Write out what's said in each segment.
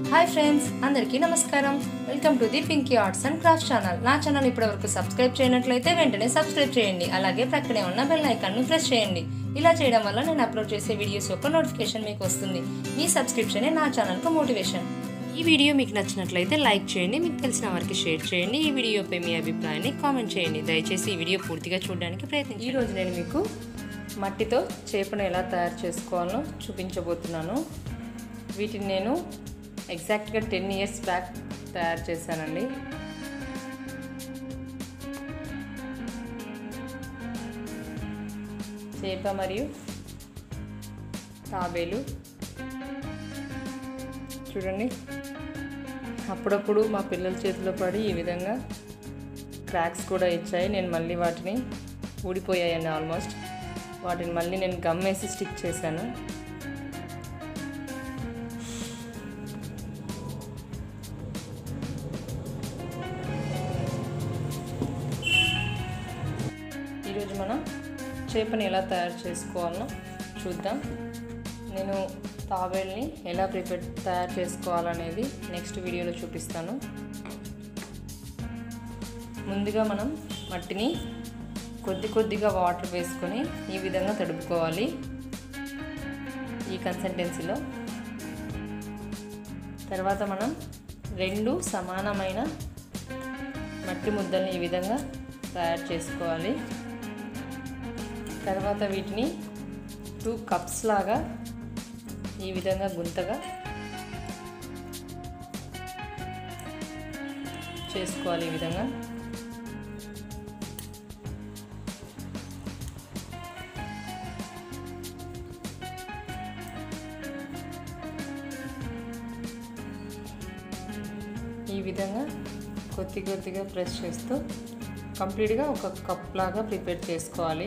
hi friends అందరికీ నమస్కారం welcome to the Pinky arts and craft channel నా ఛానల్ ఇప్పటివరకు సబ్స్క్రైబ్ చేయనట్లయితే వెంటనే సబ్స్క్రైబ్ చేయండి అలాగే ప్రక్కనే ఉన్న బెల్ ఐకాన్ను ప్రెస్ చేయండి ఇలా చేయడం వల్ల నేను అప్లోడ్ చేసే వీడియోస్ యొక్క నోటిఫికేషన్ మీకు వస్తుంది మీ సబ్స్క్రిప్షనే నా ఛానల్కు మోటివేషన్ ఈ వీడియో మీకు నచ్చినట్లయితే లైక్ చేయండి మీకు తెలిసిన వారికి షేర్ చేయండి ఈ వీడియోపై మీ అభిప్రాయాన్ని కామెంట్ చేయండి దయచేసి ఈ వీడియో పూర్తిగా చూడడానికి ప్రయత్నించండి ఈరోజు నేను మీకు మట్టితో చేపను ఎలా తయారు చేసుకోవాలో చూపించబోతున్నాను వీటిని నేను ఎగ్జాక్ట్గా టెన్ ఇయర్స్ బ్యాక్ తయారు చేశానండి చేప మరియు తాబేలు చూడండి అప్పుడప్పుడు మా పిల్లల చేతిలో పడి ఈ విధంగా క్రాక్స్ కూడా ఇచ్చాయి నేను మళ్ళీ వాటిని ఊడిపోయాయండి ఆల్మోస్ట్ వాటిని మళ్ళీ నేను గమ్ వేసి స్టిక్ చేశాను ఈరోజు మనం చేపని ఎలా తయారు చేసుకోవాలో చూద్దాం నేను తాబేల్ని ఎలా ప్రిపేర్ తయారు చేసుకోవాలనేది నెక్స్ట్ వీడియోలో చూపిస్తాను ముందుగా మనం మట్టిని కొద్ది కొద్దిగా వాటర్ వేసుకొని ఈ విధంగా తడుపుకోవాలి ఈ కన్సిస్టెన్సీలో తర్వాత మనం రెండు సమానమైన మట్టి ముద్దల్ని ఈ విధంగా తయారు చేసుకోవాలి తర్వాత వీటిని టూ కప్స్ లాగా ఈ విధంగా గుంతగా చేసుకోవాలి ఈ విధంగా ఈ విధంగా కొద్ది కొద్దిగా ప్రెస్ చేస్తూ కంప్లీట్గా ఒక కప్ లాగా ప్రిపేర్ చేసుకోవాలి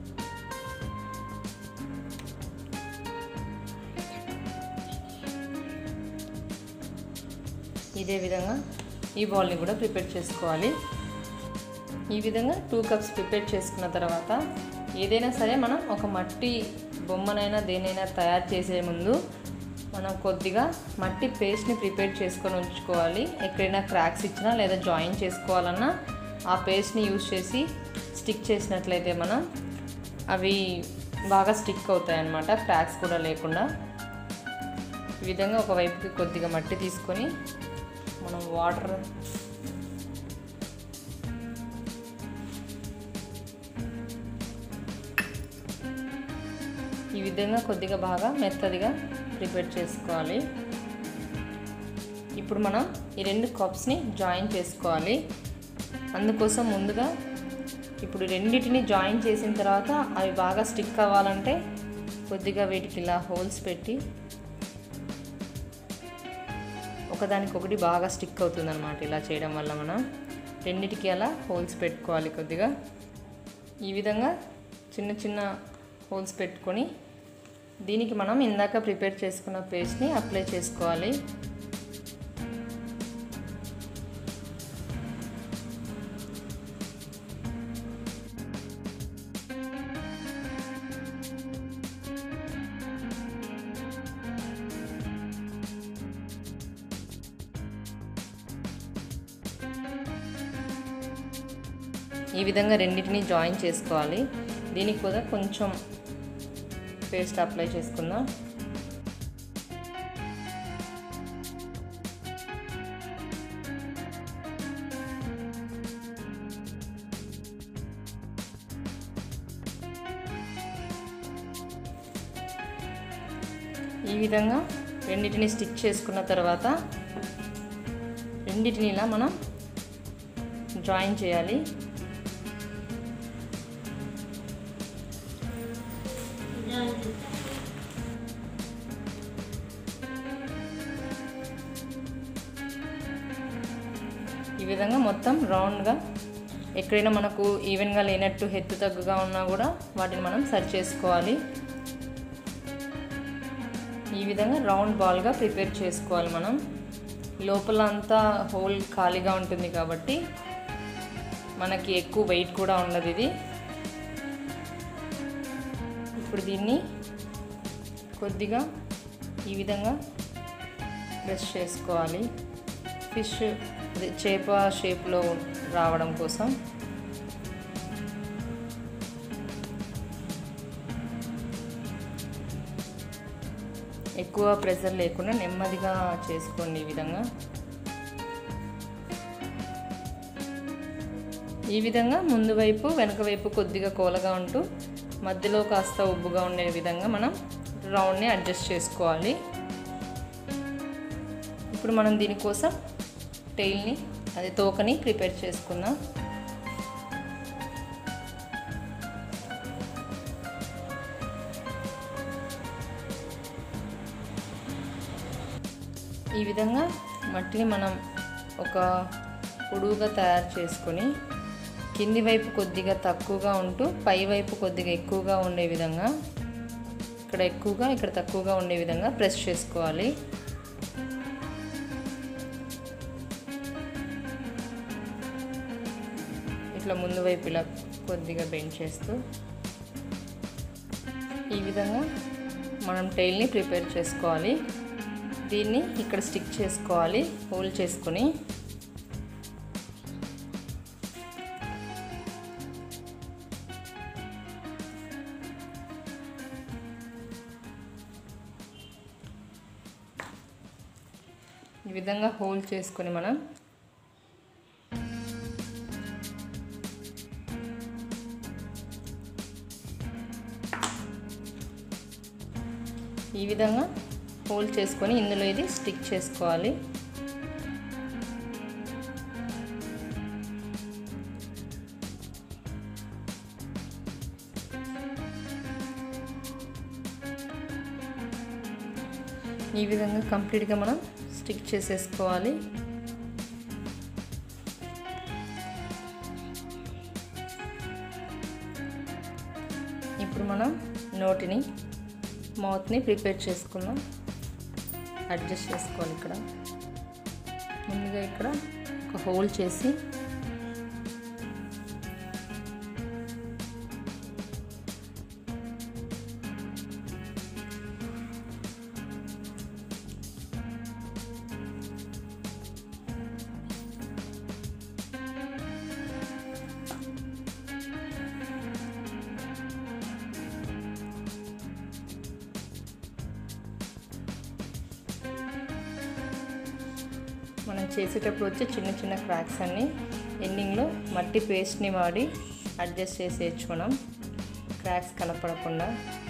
ఇదే విధంగా ఈ బాల్ని కూడా ప్రిపేర్ చేసుకోవాలి ఈ విధంగా టూ కప్స్ ప్రిపేర్ చేసుకున్న తర్వాత ఏదైనా సరే మనం ఒక మట్టి బొమ్మనైనా దేనైనా తయారు చేసే ముందు మనం కొద్దిగా మట్టి పేస్ట్ని ప్రిపేర్ చేసుకొని ఉంచుకోవాలి ఎక్కడైనా క్రాక్స్ ఇచ్చినా లేదా జాయిన్ చేసుకోవాలన్నా ఆ పేస్ట్ని యూజ్ చేసి స్టిక్ చేసినట్లయితే మనం అవి బాగా స్టిక్ అవుతాయి అన్నమాట క్రాక్స్ కూడా లేకుండా ఈ విధంగా ఒకవైపుకి కొద్దిగా మట్టి తీసుకొని మనం వాటర్ ఈ విధంగా కొద్దిగా బాగా మెత్తదిగా ప్రిపేర్ చేసుకోవాలి ఇప్పుడు మనం ఈ రెండు కప్స్ని జాయిన్ చేసుకోవాలి అందుకోసం ముందుగా ఇప్పుడు రెండింటిని జాయిన్ చేసిన తర్వాత అవి బాగా స్టిక్ అవ్వాలంటే కొద్దిగా వీటికి ఇలా హోల్స్ పెట్టి ఒకదానికొకటి బాగా స్టిక్ అవుతుంది అనమాట ఇలా చేయడం వల్ల మనం రెండిటికి అలా హోల్స్ పెట్టుకోవాలి కొద్దిగా ఈ విధంగా చిన్న చిన్న హోల్స్ పెట్టుకొని దీనికి మనం ఇందాక ప్రిపేర్ చేసుకున్న పేస్ట్ని అప్లై చేసుకోవాలి ఈ విధంగా రెండింటిని జాయిన్ చేసుకోవాలి దీనికి కూడా కొంచెం పేస్ట్ అప్లై చేసుకుందాం ఈ విధంగా రెండింటిని స్టిక్ చేసుకున్న తర్వాత రెండింటిని ఇలా మనం జాయిన్ చేయాలి ఈ విధంగా మొత్తం రౌండ్గా ఎక్కడైనా మనకు ఈవెన్గా లేనట్టు హెత్తు తగ్గుగా ఉన్నా కూడా వాటిని మనం సరి చేసుకోవాలి ఈ విధంగా రౌండ్ బాల్గా ప్రిపేర్ చేసుకోవాలి మనం లోపల అంతా హోల్ ఖాళీగా ఉంటుంది కాబట్టి మనకి ఎక్కువ వెయిట్ కూడా ఉండదు ఇది ఇప్పుడు దీన్ని కొద్దిగా ఈ విధంగా ప్రెస్ చేసుకోవాలి ఫిష్ అది చేప షేప్లో రావడం కోసం ఎక్కువ ప్రెషర్ లేకుండా నెమ్మదిగా చేసుకోండి ఈ విధంగా ఈ విధంగా ముందు వైపు వెనక వైపు కొద్దిగా కోలగా ఉంటూ మధ్యలో కాస్త ఉబ్బుగా ఉండే విధంగా మనం రౌండ్ని అడ్జస్ట్ చేసుకోవాలి ఇప్పుడు మనం దీనికోసం టైల్ని అది తోకని ప్రిపేర్ చేసుకుందాం ఈ విధంగా మట్టిని మనం ఒక పొడువుగా తయారు చేసుకొని కింది వైపు కొద్దిగా తక్కువగా ఉంటూ పై వైపు కొద్దిగా ఎక్కువగా ఉండే విధంగా ఇక్కడ ఎక్కువగా ఇక్కడ తక్కువగా ఉండే విధంగా ప్రెస్ చేసుకోవాలి ఇట్లా ముందు వైపు ఇలా కొద్దిగా బెండ్ చేస్తూ ఈ విధంగా మనం టైల్ని ప్రిపేర్ చేసుకోవాలి దీన్ని ఇక్కడ స్టిక్ చేసుకోవాలి హోల్ చేసుకొని ఈ విధంగా హోల్ చేసుకొని మనం ఈ విధంగా హోల్ చేసుకొని ఇందులో ఇది స్టిక్ చేసుకోవాలి ఈ విధంగా కంప్లీట్గా మనం స్టిక్ చేసేసుకోవాలి ఇప్పుడు మనం నోటిని మౌత్ని ప్రిపేర్ చేసుకుందాం అడ్జస్ట్ చేసుకోవాలి ఇక్కడ ముందుగా ఇక్కడ ఒక హోల్ చేసి మనం చేసేటప్పుడు వచ్చే చిన్న చిన్న క్రాక్స్ అన్నీ ఎండింగ్లో మట్టి పేస్ట్ని వాడి అడ్జస్ట్ చేసేయచ్చు మనం క్రాక్స్ కనపడకుండా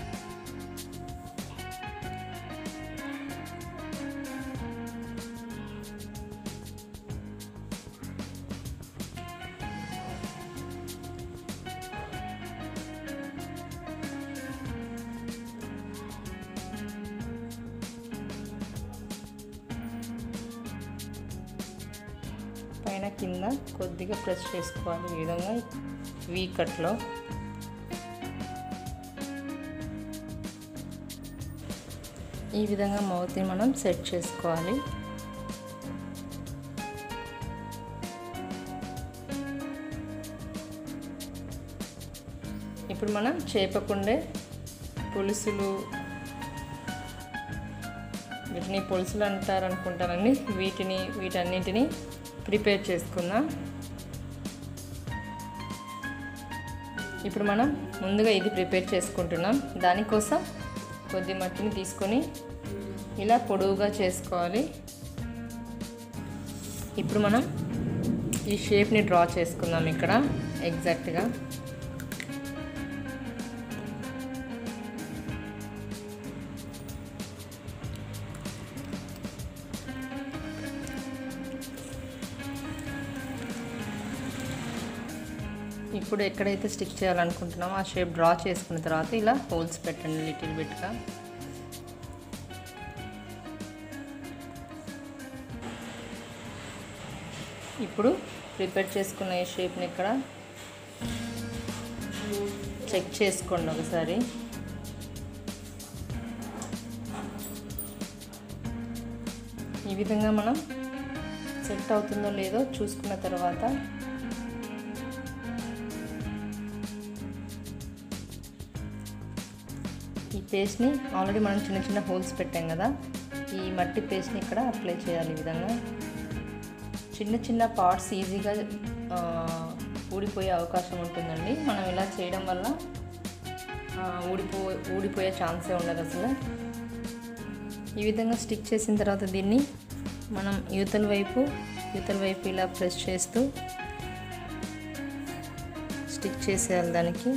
పైన కింద కొద్దిగా ప్రెస్ చేసుకోవాలి ఈ విధంగా వీ కట్లో ఈ విధంగా మౌత్ని మనం సెట్ చేసుకోవాలి ఇప్పుడు మనం చేపకుండే పులుసులు వీటిని పులుసులు అంటారు అనుకుంటానండి వీటిని వీటన్నిటిని ప్రిపేర్ చేసుకుందాం ఇప్పుడు మనం ముందుగా ఇది ప్రిపేర్ చేసుకుంటున్నాం దానికోసం కొద్ది మట్టిని తీసుకొని ఇలా పొడవుగా చేసుకోవాలి ఇప్పుడు మనం ఈ షేప్ని డ్రా చేసుకుందాం ఇక్కడ ఎగ్జాక్ట్గా ఇప్పుడు ఎక్కడైతే స్టిక్ చేయాలనుకుంటున్నామో ఆ షేప్ డ్రా చేసుకున్న తర్వాత ఇలా హోల్స్ పెట్టండి లిటిల్ బిట్గా ఇప్పుడు ప్రిపేర్ చేసుకున్న ఈ షేప్ని ఇక్కడ చెక్ చేసుకోండి ఒకసారి ఈ విధంగా మనం సెట్ అవుతుందో లేదో చూసుకున్న తర్వాత ఈ పేస్ట్ని ఆల్రెడీ మనం చిన్న చిన్న హోల్స్ పెట్టాం కదా ఈ మట్టి పేస్ట్ని ఇక్కడ అప్లై చేయాలి ఈ విధంగా చిన్న చిన్న పార్ట్స్ ఈజీగా ఆ, ఊడిపోయే అవకాశం ఉంటుందండి మనం ఇలా చేయడం వల్ల ఆ, ఊడిపో ఊడిపోయే ఛాన్సే ఉండదు అసలు ఈ విధంగా స్టిక్ చేసిన తర్వాత దీన్ని మనం యువతల వైపు యువతల వైపు ఇలా ప్రెస్ చేస్తూ స్టిక్ చేసేయాలి దానికి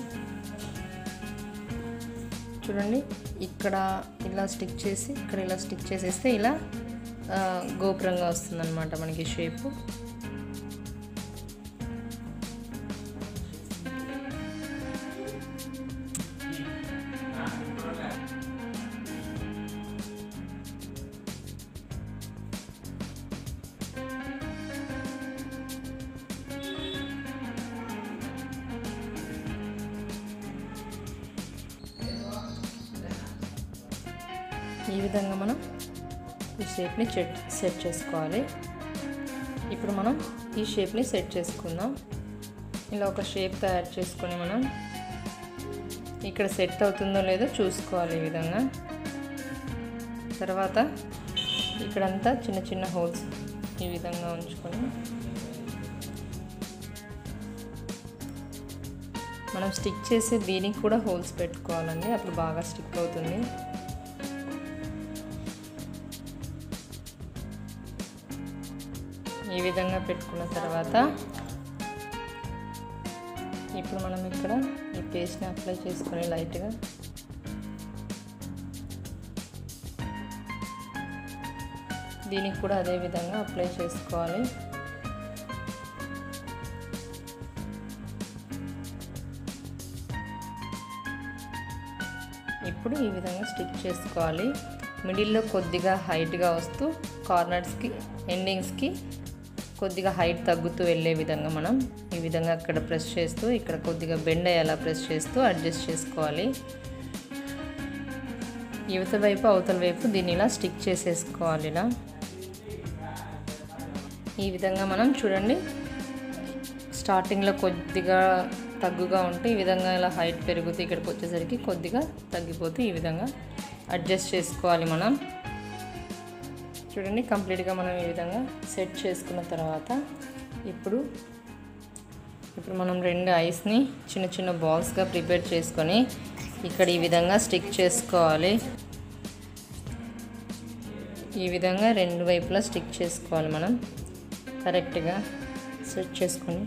చూడండి ఇక్కడ ఇలా స్టిక్ చేసి ఇక్కడ ఇలా స్టిక్ చేసేస్తే ఇలా ఆ, గోపురంగా వస్తుందన్నమాట మనకి షేపు ఈ విధంగా మనం ఈ షేప్ని సెట్ సెట్ చేసుకోవాలి ఇప్పుడు మనం ఈ షేప్ని సెట్ చేసుకుందాం ఇలా ఒక షేప్ తయారు చేసుకొని మనం ఇక్కడ సెట్ అవుతుందో లేదో చూసుకోవాలి ఈ విధంగా తర్వాత ఇక్కడంతా చిన్న చిన్న హోల్స్ ఈ విధంగా ఉంచుకొని మనం స్టిక్ చేసే దీనికి కూడా హోల్స్ పెట్టుకోవాలండి అప్పుడు బాగా స్టిక్ అవుతుంది ఈ విధంగా పెట్టుకున్న తర్వాత ఇప్పుడు మనం ఇక్కడ ఈ పేస్ట్ని అప్లై చేసుకొని లైట్గా దీనికి కూడా అదే విధంగా అప్లై చేసుకోవాలి ఇప్పుడు ఈ విధంగా స్టిక్ చేసుకోవాలి మిడిల్లో కొద్దిగా హైట్గా వస్తూ కార్నర్స్కి ఎండింగ్స్కి కొద్దిగా హైట్ తగ్గుతూ వెళ్ళే విధంగా మనం ఈ విధంగా అక్కడ ప్రెస్ చేస్తూ ఇక్కడ కొద్దిగా బెండ్ అయ్యేలా ప్రెస్ చేస్తూ అడ్జస్ట్ చేసుకోవాలి యువత వైపు అవతల వైపు దీన్ని ఇలా స్టిక్ చేసేసుకోవాలి ఇలా ఈ విధంగా మనం చూడండి స్టార్టింగ్లో కొద్దిగా తగ్గుగా ఉంటే ఈ విధంగా ఇలా హైట్ పెరుగుతూ ఇక్కడికి వచ్చేసరికి కొద్దిగా తగ్గిపోతూ ఈ విధంగా అడ్జస్ట్ చేసుకోవాలి మనం చూడండి కంప్లీట్గా మనం ఈ విధంగా సెట్ చేసుకున్న తర్వాత ఇప్పుడు ఇప్పుడు మనం రెండు ఐస్ని చిన్న చిన్న బాల్స్గా ప్రిపేర్ చేసుకొని ఇక్కడ ఈ విధంగా స్టిక్ చేసుకోవాలి ఈ విధంగా రెండు వైపులా స్టిక్ చేసుకోవాలి మనం కరెక్ట్గా సెట్ చేసుకొని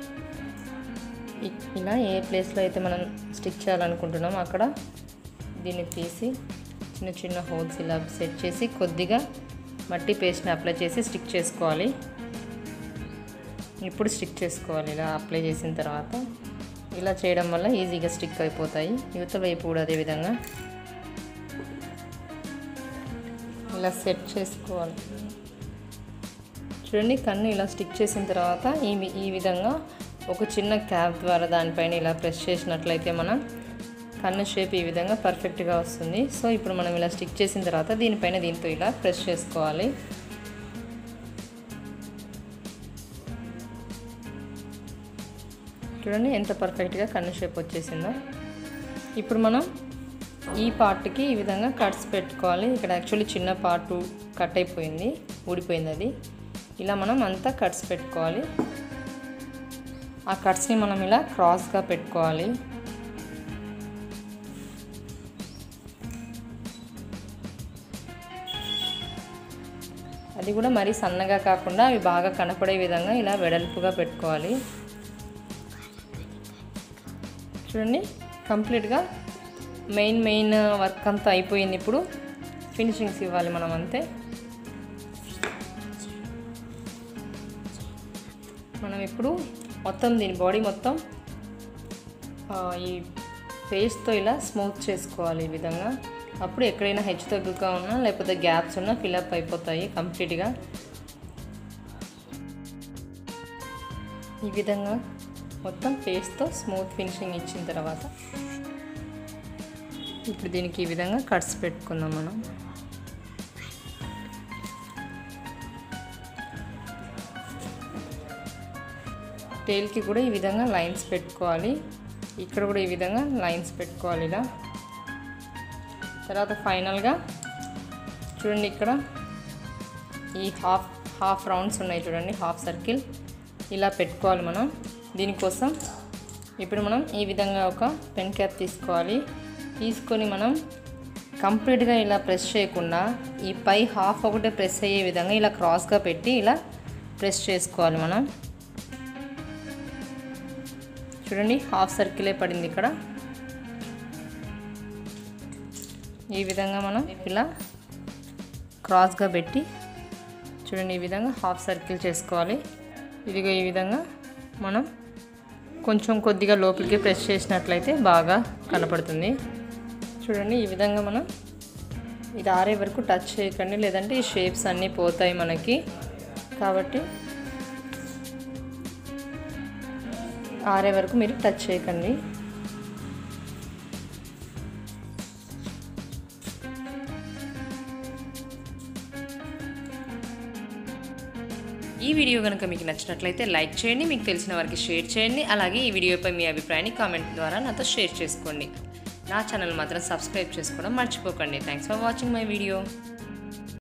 ఇ- ఇలా ఏ ప్లేస్లో అయితే మనం స్టిక్ చేయాలనుకుంటున్నామో అక్కడ దీన్ని తీసి చిన్న చిన్న హోల్స్ ఇలా సెట్ చేసి కొద్దిగా మట్టి పేస్ట్ని అప్లై చేసి స్టిక్ చేసుకోవాలి ఇప్పుడు స్టిక్ చేసుకోవాలి ఇలా అప్లై చేసిన తర్వాత ఇలా చేయడం వల్ల ఈజీగా స్టిక్ అయిపోతాయి యువత వైపు కూడా అదేవిధంగా ఇలా సెట్ చేసుకోవాలి చూడండి కన్ను ఇలా స్టిక్ చేసిన తర్వాత ఈ వి- ఈ విధంగా ఒక చిన్న క్యాప్ ద్వారా దానిపైన ఇలా ప్రెస్ చేసినట్లయితే మనం కన్ను షేప్ ఈ విధంగా పర్ఫెక్ట్గా వస్తుంది సో ఇప్పుడు మనం ఇలా స్టిక్ చేసిన తర్వాత దీనిపైన దీంతో ఇలా ప్రెస్ చేసుకోవాలి చూడండి ఎంత పర్ఫెక్ట్గా కన్ను షేప్ వచ్చేసిందో ఇప్పుడు మనం ఈ పార్ట్కి ఈ విధంగా కట్స్ పెట్టుకోవాలి ఇక్కడ యాక్చువల్లీ చిన్న పార్ట్ కట్ అయిపోయింది ఊడిపోయింది అది ఇలా మనం అంతా కట్స్ పెట్టుకోవాలి ఆ కట్స్ని మనం ఇలా క్రాస్గా పెట్టుకోవాలి అది కూడా మరీ సన్నగా కాకుండా అవి బాగా కనపడే విధంగా ఇలా వెడల్పుగా పెట్టుకోవాలి చూడండి కంప్లీట్గా మెయిన్ మెయిన్ వర్క్ అంతా అయిపోయింది ఇప్పుడు ఫినిషింగ్స్ ఇవ్వాలి మనం అంతే మనం ఇప్పుడు మొత్తం దీని బాడీ మొత్తం ఆ, ఈ పేస్ట్తో ఇలా స్మూత్ చేసుకోవాలి ఈ విధంగా అప్పుడు ఎక్కడైనా హెచ్చు తగ్గుగా ఉన్నా లేకపోతే గ్యాప్స్ ఉన్నా ఫిల్అప్ అయిపోతాయి కంప్లీట్గా ఈ విధంగా మొత్తం పేస్ట్తో స్మూత్ ఫినిషింగ్ ఇచ్చిన తర్వాత ఇప్పుడు దీనికి ఈ విధంగా కట్స్ పెట్టుకుందాం మనం టేల్కి కూడా ఈ విధంగా లైన్స్ పెట్టుకోవాలి ఇక్కడ కూడా ఈ విధంగా లైన్స్ పెట్టుకోవాలి ఇలా తర్వాత ఫైనల్గా చూడండి ఇక్కడ ఈ హాఫ్ హాఫ్ రౌండ్స్ ఉన్నాయి చూడండి హాఫ్ సర్కిల్ ఇలా పెట్టుకోవాలి మనం దీనికోసం ఇప్పుడు మనం ఈ విధంగా ఒక పెన్ క్యాప్ తీసుకోవాలి తీసుకొని మనం కంప్లీట్గా ఇలా ప్రెస్ చేయకుండా ఈ పై హాఫ్ ఒకటే ప్రెస్ అయ్యే విధంగా ఇలా క్రాస్గా పెట్టి ఇలా ప్రెస్ చేసుకోవాలి మనం చూడండి హాఫ్ సర్కిలే పడింది ఇక్కడ ఈ విధంగా మనం ఇలా క్రాస్గా పెట్టి చూడండి ఈ విధంగా హాఫ్ సర్కిల్ చేసుకోవాలి ఇదిగో ఈ విధంగా మనం కొంచెం కొద్దిగా లోపలికి ప్రెస్ చేసినట్లయితే బాగా కనపడుతుంది చూడండి ఈ విధంగా మనం ఇది ఆరే వరకు టచ్ చేయకండి లేదంటే ఈ షేప్స్ అన్నీ పోతాయి మనకి కాబట్టి ఆరే వరకు మీరు టచ్ చేయకండి ఈ వీడియో కనుక మీకు నచ్చినట్లయితే లైక్ చేయండి మీకు తెలిసిన వారికి షేర్ చేయండి అలాగే ఈ వీడియోపై మీ అభిప్రాయాన్ని కామెంట్ ద్వారా నాతో షేర్ చేసుకోండి నా ఛానల్ మాత్రం సబ్స్క్రైబ్ చేసుకోవడం మర్చిపోకండి thanks for watching my video